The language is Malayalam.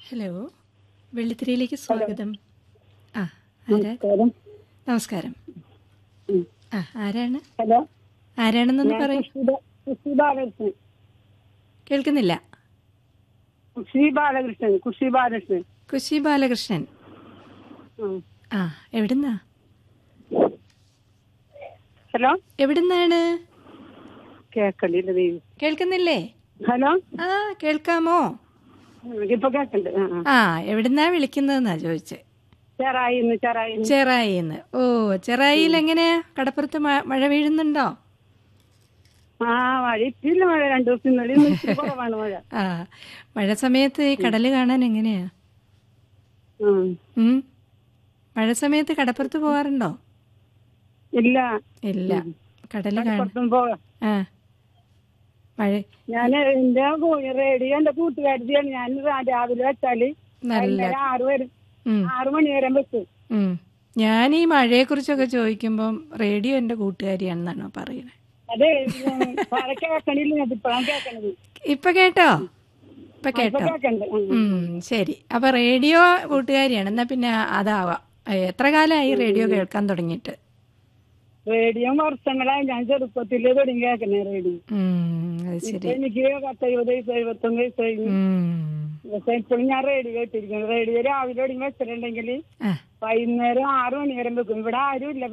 ഹലോ വെള്ളിത്തിരയിലേക്ക് സ്വാഗതം ആ ആരാ നമസ്കാരം നമസ്കാരം ഉം. ആ ആരാണ് ഹലോ ആരാണെന്നൊന്ന് ഞാൻ പറയും കൃഷി ബാ- കൃഷി ബാലകൃഷ്ണൻ കേൾക്കുന്നില്ല കൃഷി ബാലകൃഷ്ണൻ കൃഷി ബാലകൃഷ്ണൻ കുശി ബാലകൃഷ്ണൻ ഉം. ആ എവിടുന്നാ ഹലോ എവിടുന്നാണ് കേക്കണ്ടില്ല ദൈവം കേൾക്കുന്നില്ലേ ഹലോ ആ കേൾക്കാമോ ഉം, ഇപ്പൊ കേക്കണ്ട് ആ, ആ. ആ എവിടുന്നാ വിളിക്കുന്നതെന്നാ ചോദിച്ചേ ചെറായിന്ന് ചെറായിന്ന് ചെറായിന്ന് ഓ ചെറായിയിൽ എങ്ങനെയാ കടപ്പുറത്ത് മ- മഴ വീഴുന്നുണ്ടോ ആ മഴ ഇപ്പില്ല മഴ രണ്ടു ദിവസം ഇന്നലെ ഇന്ന് ഇച്ചിരി കുറവാണ് മഴ ആ മഴ സമയത്ത് ഈ കടല് കാണാൻ എങ്ങനെയാ ഉം. ഉം മഴ സമയത്ത് കടപ്പുറത്ത് പോകാറുണ്ടോ ഇല്ല ഇല്ല കടല് കാണാൻ പുറത്തും പോകാം ആ മഴ ഞാൻ എന്റെ റേഡിയോ എന്റെ കൂട്ടുകാരിയാണ് ഞാൻ രാ- രാവിലെ വെച്ചാല് നല്ല വൈകുന്നേരം ആറ് വരെ ഉം, ആറു മണി വരെ വെക്കും ഉം. ഞാൻ ഈ മഴയെക്കുറിച്ചൊക്കെ ചോദിക്കുമ്പം റേഡിയോ എൻ്റെ കൂട്ടുകാരിയാണെന്നാണോ പറയുന്നത് അതെ പല കേക്കണില്ല ഞാൻ ഇപ്പഴാണ് കേക്കണത് ഇപ്പൊ കേട്ടോ ഇപ്പൊ ഇപ്പൊ കേട്ടോ കേക്കണ്ട് ഉം. ഉം ശരി അപ്പൊ റേഡിയോ കൂട്ടുകാരിയാണ് എന്നാ പിന്നെ അതാവാം ഏ, എത്ര കാലമായി റേഡിയോ കേൾക്കാൻ തുടങ്ങിയിട്ട് റേഡിയോ വർഷങ്ങളായി ഞാൻ ചെറുപ്പത്തില് തുടങ്ങി കേൾക്കണേ റേഡിയോ ഉം, അത് ഇപ്പൊ ശരി എനിക്ക് പത്ത് എഴുപത് വയസ്സ് എഴുപത്തൊന്ന് വയസ്സ് കഴിഞ്ഞു ഉം. പക്ഷെ ഇപ്പോഴും ഞാൻ റേഡിയോ കേട്ടിരിക്കുന്നു റേഡിയോ രാവിലെ തുടങ്ങി വെച്ചിട്ടുണ്ടെങ്കിൽ ആ വൈകുന്നേരം ആറു മണി വരെ വെക്കും ഇവിടെ ആരും ഇല്ല